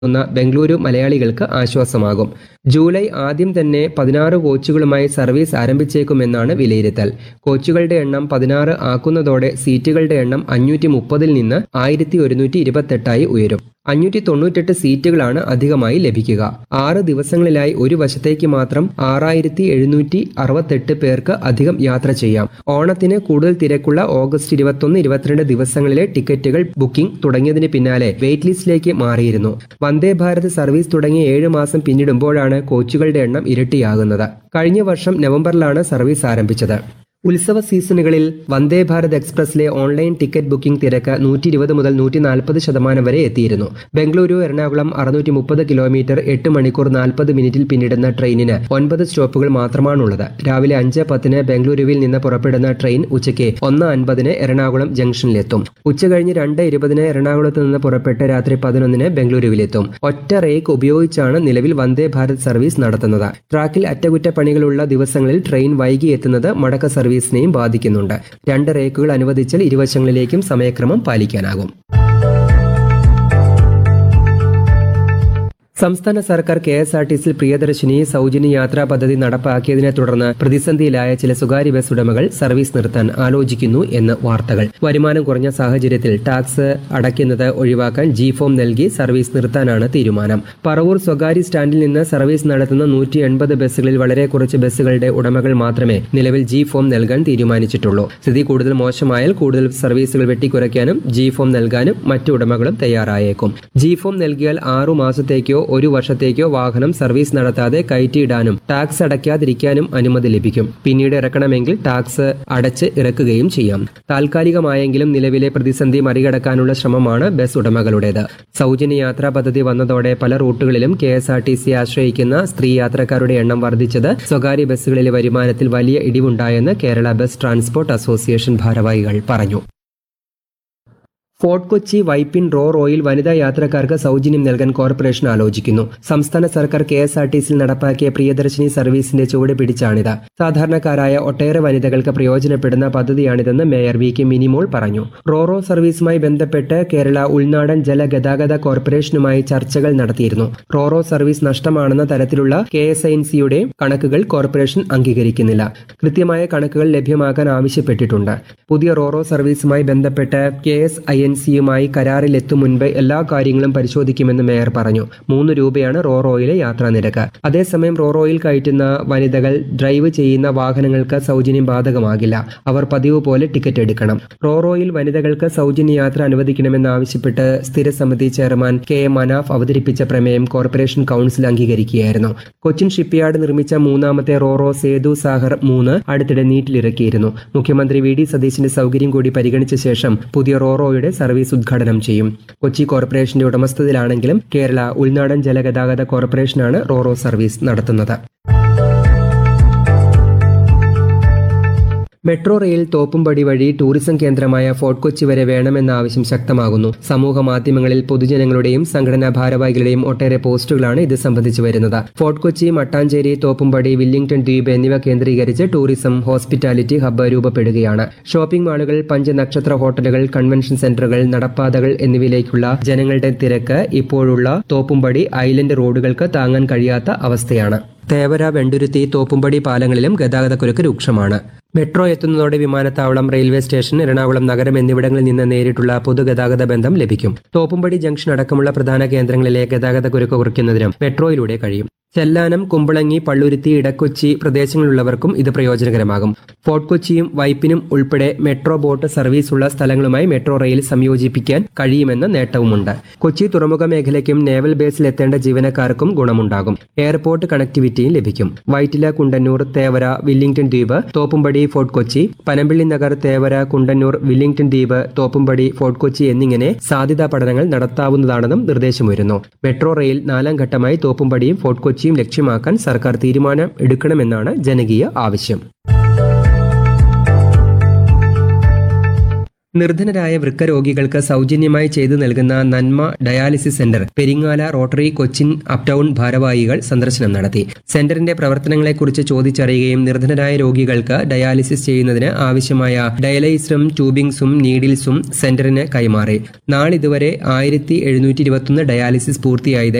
ുന്ന ബംഗളൂരു മലയാളികൾക്ക് ആശ്വാസമാകും ജൂലൈ ആദ്യം തന്നെ പതിനാറ് കോച്ചുകളുമായി സർവീസ് ആരംഭിച്ചേക്കുമെന്നാണ് വിലയിരുത്തൽ കോച്ചുകളുടെ എണ്ണം പതിനാറ് ആക്കുന്നതോടെ സീറ്റുകളുടെ എണ്ണം അഞ്ഞൂറ്റി മുപ്പതിൽ നിന്ന് ആയിരത്തി ഒരുന്നൂറ്റി ഇരുപത്തെട്ടായി ഉയരും അഞ്ഞൂറ്റി തൊണ്ണൂറ്റെട്ട് സീറ്റുകളാണ് അധികമായി ലഭിക്കുക ആറ് ദിവസങ്ങളിലായി ഒരു വശത്തേക്ക് മാത്രം ആറായിരത്തി എഴുന്നൂറ്റി അറുപത്തെട്ട് പേർക്ക് അധികം യാത്ര ചെയ്യാം ഓണത്തിന് കൂടുതൽ തിരക്കുള്ള ഓഗസ്റ്റ് ഇരുപത്തൊന്ന് ഇരുപത്തിരണ്ട് ദിവസങ്ങളിലെ ടിക്കറ്റുകൾ ബുക്കിംഗ് തുടങ്ങിയതിന് പിന്നാലെ വെയിറ്റ് ലിസ്റ്റിലേക്ക് മാറിയിരുന്നു വന്ദേ ഭാരത് സർവീസ് തുടങ്ങി ഏഴ് മാസം പിന്നിടുമ്പോഴാണ് കോച്ചുകളുടെ എണ്ണം ഇരട്ടിയാകുന്നത് കഴിഞ്ഞ വർഷം നവംബറിലാണ് സർവീസ് ആരംഭിച്ചത് ഉത്സവ സീസണുകളിൽ വന്ദേ ഭാരത് എക്സ്പ്രസിലെ ഓൺലൈൻ ടിക്കറ്റ് ബുക്കിംഗ് തിരക്ക് നൂറ്റി ഇരുപത് മുതൽ നൂറ്റി നാൽപ്പത് ശതമാനം വരെ എത്തിയിരുന്നു ബംഗളൂരു എറണാകുളം അറുന്നൂറ്റി മുപ്പത് കിലോമീറ്റർ എട്ട് മണിക്കൂർ നാൽപ്പത് മിനിറ്റിൽ പിന്നിടുന്ന ട്രെയിനിന് ഒൻപത് സ്റ്റോപ്പുകൾ മാത്രമാണുള്ളത് രാവിലെ അഞ്ച് പത്തിന് ബംഗളൂരുവിൽ നിന്ന് പുറപ്പെടുന്ന ട്രെയിൻ ഉച്ചയ്ക്ക് ഒന്ന് അൻപതിന് എറണാകുളം ജംഗ്ഷനിലെത്തും ഉച്ചകഴിഞ്ഞ് രണ്ട് ഇരുപതിന് എറണാകുളത്ത് നിന്ന് പുറപ്പെട്ട് രാത്രി പതിനൊന്നിന് ബംഗളൂരുവിലെത്തും ഒറ്റ റേക്ക് ഉപയോഗിച്ചാണ് നിലവിൽ വന്ദേ ഭാരത് സർവീസ് നടത്തുന്നത് ട്രാക്കിൽ അറ്റകുറ്റപ്പണികളുള്ള ദിവസങ്ങളിൽ ട്രെയിൻ വൈകി എത്തുന്നത് മടക്ക സർവീസിനെയും ബാധിക്കുന്നുണ്ട് രണ്ട് റേക്കുകൾ അനുവദിച്ചാൽ ഇരുവശങ്ങളിലേക്കും സമയക്രമം പാലിക്കാനാകും സംസ്ഥാന സർക്കാർ K S R T C Priyadarshini സൗജന്യ യാത്രാ പദ്ധതി നടപ്പാക്കിയതിനെ തുടർന്ന് പ്രതിസന്ധിയിലായ ചില സ്വകാര്യ ബസ് ഉടമകൾ സർവീസ് നിർത്താൻ ആലോചിക്കുന്നു എന്ന് വാർത്തകൾ വരുമാനം കുറഞ്ഞ സാഹചര്യത്തിൽ ടാക്സ് അടയ്ക്കുന്നത് ഒഴിവാക്കാൻ ജി ഫോം നൽകി സർവീസ് നിർത്താനാണ് തീരുമാനം പറവൂർ സ്വകാര്യ സ്റ്റാൻഡിൽ നിന്ന് സർവീസ് നടത്തുന്ന നൂറ്റി എൺപത് ബസ്സുകളിൽ വളരെ കുറച്ച് ബസ്സുകളുടെ ഉടമകൾ മാത്രമേ നിലവിൽ ജി ഫോം നൽകാൻ തീരുമാനിച്ചിട്ടുള്ളൂ സ്ഥിതി കൂടുതൽ മോശമായാൽ കൂടുതൽ സർവീസുകൾ വെട്ടിക്കുറയ്ക്കാനും ജി ഫോം നൽകാനും മറ്റു ഉടമകളും തയ്യാറായേക്കും ജി ഫോം നൽകിയാൽ ആറു മാസത്തേക്കോ ഒരു വർഷത്തേക്കോ വാഹനം സർവീസ് നടത്താതെ കയറ്റിയിടാനും ടാക്സ് അടയ്ക്കാതിരിക്കാനും അനുമതി ലഭിക്കും പിന്നീട് ഇറക്കണമെങ്കിൽ ടാക്സ് അടച്ച് ഇറക്കുകയും ചെയ്യാം താൽക്കാലികമായെങ്കിലും നിലവിലെ പ്രതിസന്ധി മറികടക്കാനുള്ള ശ്രമമാണ് ബസ് ഉടമകളുടേത് സൗജന്യ യാത്രാ പദ്ധതി വന്നതോടെ പല റൂട്ടുകളിലും K S R T C ആശ്രയിക്കുന്ന സ്ത്രീ യാത്രക്കാരുടെ എണ്ണം വർദ്ധിച്ചത് സ്വകാര്യ ബസ്സുകളിലെ വരുമാനത്തിൽ വലിയ ഇടിവുണ്ടായെന്ന് കേരള ബസ് ട്രാൻസ്പോർട്ട് അസോസിയേഷൻ ഭാരവാഹികൾ പറഞ്ഞു ഫോർട്ട് കൊച്ചി വൈപ്പിൻ റോ റോയിൽ വനിതാ യാത്രക്കാർക്ക് സൗജന്യം നൽകാൻ കോർപ്പറേഷൻ ആലോചിക്കുന്നു സംസ്ഥാന സർക്കാർ കെ എസ് ആർ ടി സിയിൽ നടപ്പാക്കിയ പ്രിയദർശിനി സർവീസിന്റെ ചുവട് പിടിച്ചാണിത് സാധാരണക്കാരായ ഒട്ടേറെ വനിതകൾക്ക് പ്രയോജനപ്പെടുന്ന പദ്ധതിയാണിതെന്ന് മേയർ വി കെ മിനിമോൾ പറഞ്ഞു റോറോ സർവീസുമായി ബന്ധപ്പെട്ട് കേരള ഉൾനാടൻ ജലഗതാഗത കോർപ്പറേഷനുമായി ചർച്ചകൾ നടത്തിയിരുന്നു റോറോ സർവീസ് നഷ്ടമാണെന്ന തരത്തിലുള്ള കെ എസ് ഐ എൻ സിയുടെ കണക്കുകൾ കോർപ്പറേഷൻ അംഗീകരിക്കുന്നില്ല കൃത്യമായ കണക്കുകൾ ലഭ്യമാക്കാൻ ആവശ്യപ്പെട്ടിട്ടുണ്ട് പുതിയ റോറോ സർവീസുമായി ബന്ധപ്പെട്ട് കെ എസ് ഐ എൻ സിയുമായി കരാറിലെത്തും മുൻപ് എല്ലാ കാര്യങ്ങളും പരിശോധിക്കുമെന്ന് മേയർ പറഞ്ഞു മൂന്ന് രൂപയാണ് റോറോയിലെ യാത്രാ നിരക്ക് അതേസമയം റോറോയിൽ കയറ്റുന്ന വനിതകൾ ഡ്രൈവ് ചെയ്യുന്ന വാഹനങ്ങൾക്ക് സൗജന്യം ബാധകമാകില്ല അവർ പതിവ് പോലെ ടിക്കറ്റ് എടുക്കണം റോറോയിൽ വനിതകൾക്ക് സൗജന്യ യാത്ര അനുവദിക്കണമെന്നാവശ്യപ്പെട്ട് സ്ഥിരസമിതി ചെയർമാൻ കെ എം മനാഫ് അവതരിപ്പിച്ച പ്രമേയം കോർപ്പറേഷൻ കൌൺസിൽ അംഗീകരിക്കുകയായിരുന്നു കൊച്ചിൻ ഷിപ്പ്യാർഡ് നിർമ്മിച്ച മൂന്നാമത്തെ റോറോ സേതു സാഗർ മൂന്ന് അടുത്തിടെ നീറ്റിലിറക്കിയിരുന്നു മുഖ്യമന്ത്രി വി ഡി സതീശിന്റെ സൗകര്യം കൂടി പരിഗണിച്ച ശേഷം പുതിയ റോറോയുടെ സർവീസ് ഉദ്ഘാടനം ചെയ്യും കൊച്ചി കോർപ്പറേഷന്റെ ഉടമസ്ഥതയിലാണെങ്കിലും കേരള ഉൾനാടൻ ജലഗതാഗത കോർപ്പറേഷനാണ് റോറോ സർവീസ് നടത്തുന്നത് മെട്രോ റെയിൽ തോപ്പുംപടി വഴി ടൂറിസം കേന്ദ്രമായ ഫോർട്ട് കൊച്ചി വരെ വേണമെന്ന ആവശ്യം ശക്തമാകുന്നു സമൂഹ മാധ്യമങ്ങളിൽ പൊതുജനങ്ങളുടെയും സംഘടനാ ഭാരവാഹികളുടെയും ഒട്ടേറെ പോസ്റ്റുകളാണ് ഇത് സംബന്ധിച്ച് വരുന്നത് ഫോർട്ട് കൊച്ചി മട്ടാഞ്ചേരി തോപ്പുംപടി വില്ലിംഗ്ടൺ ദ്വീപ് എന്നിവ കേന്ദ്രീകരിച്ച് ടൂറിസം ഹോസ്പിറ്റാലിറ്റി ഹബ്ബ് രൂപപ്പെടുകയാണ് ഷോപ്പിംഗ് മാളുകൾ പഞ്ചനക്ഷത്ര ഹോട്ടലുകൾ കൺവെൻഷൻ സെന്ററുകൾ നടപ്പാതകൾ എന്നിവയിലേക്കുള്ള ജനങ്ങളുടെ തിരക്ക് ഇപ്പോഴുള്ള തോപ്പുംപടി ഐലൻഡ് റോഡുകൾക്ക് താങ്ങാൻ കഴിയാത്ത അവസ്ഥയാണ് തേവര വെണ്ടുരുത്തി തോപ്പുംപടി പാലങ്ങളിലും ഗതാഗതക്കുരുക്ക് രൂക്ഷമാണ് മെട്രോ എത്തുന്നതോടെ വിമാനത്താവളം റെയിൽവേ സ്റ്റേഷൻ എറണാകുളം നഗരം എന്നിവിടങ്ങളിൽ നിന്ന് നേരിട്ടുള്ള പൊതുഗതാഗത ബന്ധം ലഭിക്കും തോപ്പുംപടി ജംഗ്ഷൻ അടക്കമുള്ള പ്രധാന കേന്ദ്രങ്ങളിലെ ഗതാഗതക്കുരുക്ക് കുറയ്ക്കുന്നതിനും മെട്രോയിലൂടെ കഴിയും ചെല്ലാനം കുമ്പളങ്ങി പള്ളുരുത്തി ഇടക്കൊച്ചി പ്രദേശങ്ങളിലുള്ളവർക്കും ഇത് പ്രയോജനകരമാകും ഫോർട്ട് കൊച്ചിയും വൈപ്പിനും ഉൾപ്പെടെ മെട്രോ ബോട്ട് സർവീസുള്ള സ്ഥലങ്ങളുമായി മെട്രോ റെയിൽ സംയോജിപ്പിക്കാൻ കഴിയുമെന്ന നേട്ടവുമുണ്ട് കൊച്ചി തുറമുഖ മേഖലയ്ക്കും നേവൽ ബേസിൽ എത്തേണ്ട ജീവനക്കാർക്കും ഗുണമുണ്ടാകും എയർപോർട്ട് കണക്ടിവിറ്റിയും ലഭിക്കും വൈറ്റില കുണ്ടന്നൂർ തേവര വില്ലിംഗ്ടൺ ദ്വീപ് തോപ്പുംപടി ഫോർട്ട് കൊച്ചി പനമ്പിള്ളി നഗർ തേവര കുണ്ടന്നൂർ വില്ലിംഗ്ടൺ ദ്വീപ് തോപ്പുംപടി ഫോർട്ട് കൊച്ചി എന്നിങ്ങനെ സാധ്യതാ പഠനങ്ങൾ നടത്താവുന്നതാണെന്നും നിർദ്ദേശമുയരുന്നു മെട്രോ റെയിൽ നാലാം ഘട്ടമായി തോപ്പുംപടിയും ഫോർട്ട് കൊച്ചിയും ലക്ഷ്യമാക്കാൻ സർക്കാർ തീരുമാനം എടുക്കണമെന്നാണ് ജനകീയ ആവശ്യം നിർധനരായ വൃക്ക രോഗികൾക്ക് സൗജന്യമായി ചെയ്തു നൽകുന്ന Nanma dialysis centre Peringala Rotary Cochin uptown ഭാരവാഹികൾ സന്ദർശനം നടത്തി സെന്ററിന്റെ പ്രവർത്തനങ്ങളെക്കുറിച്ച് ചോദിച്ചറിയുകയും നിർധനരായ രോഗികൾക്ക് ഡയാലിസിസ് ചെയ്യുന്നതിന് ആവശ്യമായ ഡയലൈസറും ട്യൂബിംഗ്സും നീഡിൽസും സെന്ററിന് കൈമാറി നാളിതുവരെ ആയിരത്തി എഴുന്നൂറ്റി ഇരുപത്തൊന്ന് ഡയാലിസിസ് പൂർത്തിയായത്